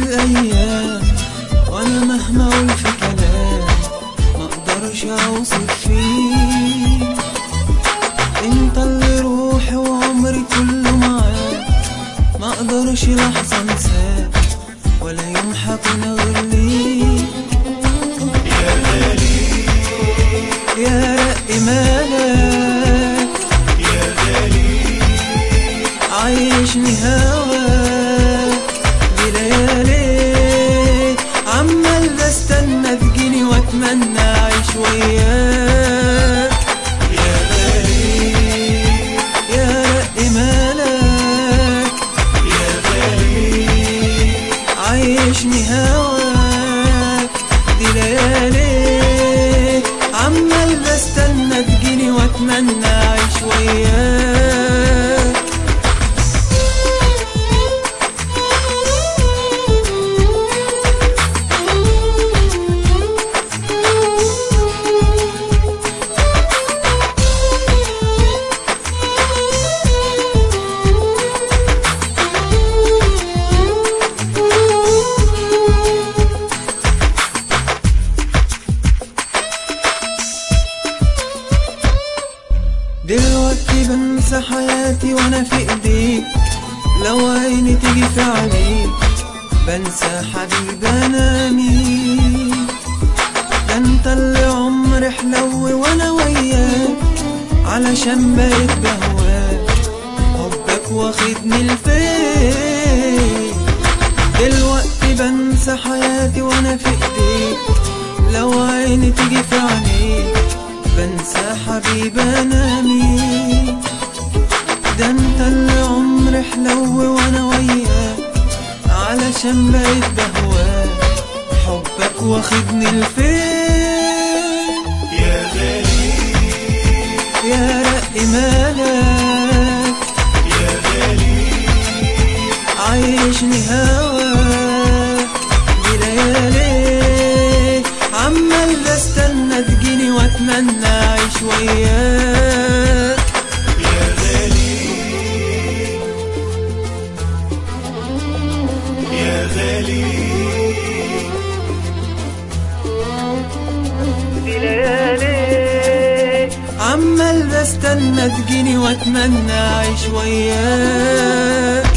الايام وانا مهما اقول في كلام ما اقدرش اوصف فيه انت اللي روحي وعمري كله معاك ما اقدرش لحظه انساك ولا يوم حكون غير ليك يا رق مالك عايشني هواك دي ليالي عمال بستنى تجيني واتمنى اعيش وياك يا غالي يا رق مالك يا غالي عايشني هواك دي ليالي عمال بستنى تجيني واتمنى اعيش وياك دلوقتي بنسى حياتي وانا في ايديك لو عيني تيجي في عينيك بنسى حبيب انا مين ده انت اللي عمري حلو وانا وياك علشان بقيت بهواك حبك واخدني لفين دلوقتي بنسى حياتي وانا في ايديك لو عيني تيجي في عينيك بنسى حبيب انا مين ده انت اللي عمري حلو وانا وياك علشان بقيت بهواك حبك واخدني لفين يا غالي يا رق مالك يا غالي عايشني هواك دي ليالي عمال بستنى تجيني واتمنى اعيش وياك يا غالي يا غالي دي ليالي عمال بستنى تجيني واتمنى اعيش وياك